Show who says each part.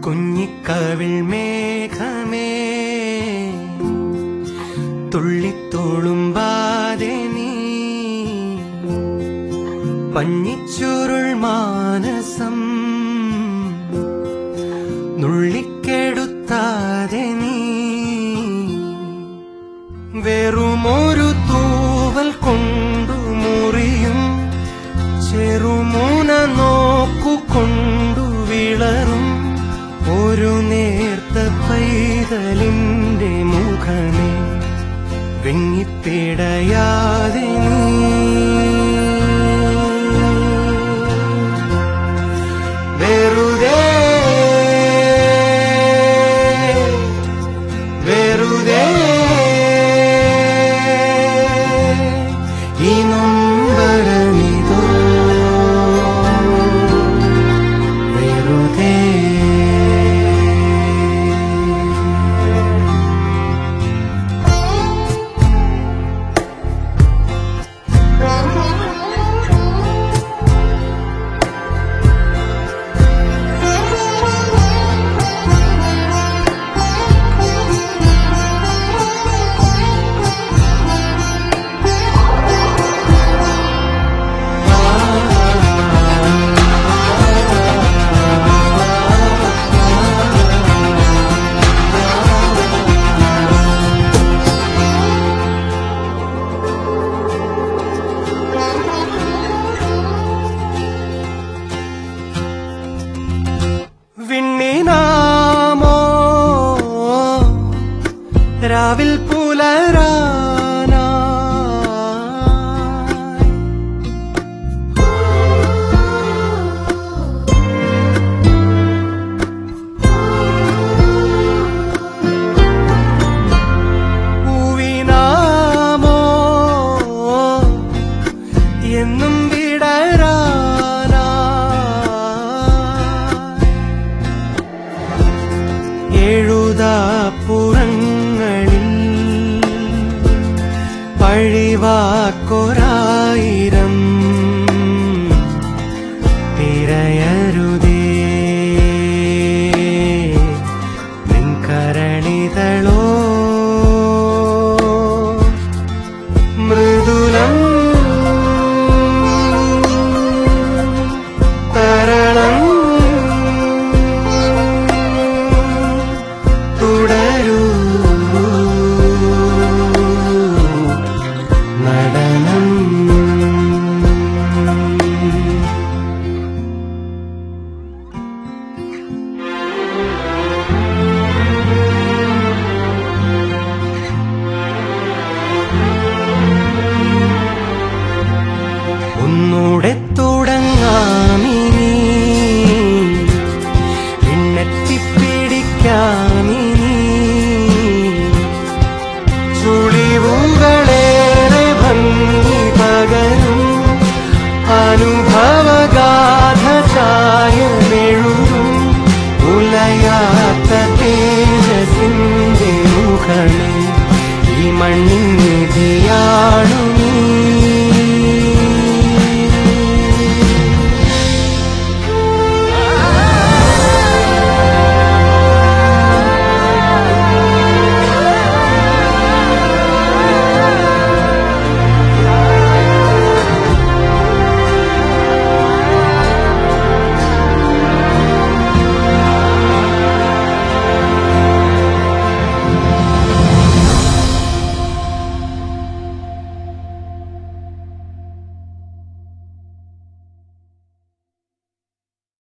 Speaker 1: കുഞ്ഞിക്കവിൾ മേഘമേ തുള്ളിത്തോളുമ്പാതെ നീ പഞ്ഞിച്ചുരുൾ മാനസം നുള്ളിക്കെടുത്താതെ നീ വെറുമൊരു തൂവൽ കൊണ്ടു മുറിയും ചെറുമൂന നോക്കുകൊണ്ടു വിളറും ഒരു നേർത്ത പൈതലിന്റെ മുഖമേ വെങ്ങിപ്പിടയാതെ നീ വെറുതെ വെറുതെ ഈ നൊമ്പരമിതോ വെറുതെ വിണ്ണിനാമോ രാവിൽ പുലരാനാ പൂവിനാമോ എന്നും വിടരാനാ എഴുതാപ്പുറങ്ങളിൽ പഴിവാക്കൊരായിരം തിരയരുതേ നിൻകരണിതളോ മൃദുലം തരണം തുടരൂ നടനം ഒന്നൂടെ തുടങ്ങാമിനി പിന്നെത്തിപ്പിടിക്കാമിനി ചുളിവുകളേറെ ഭംഗി പകരും അനുഭവഗാഥ ചായമെഴുതും ഉലയാത്ത തേജസിന്റെ മുഖമേ ഈ മണ്ണിൻ നിധിയാണു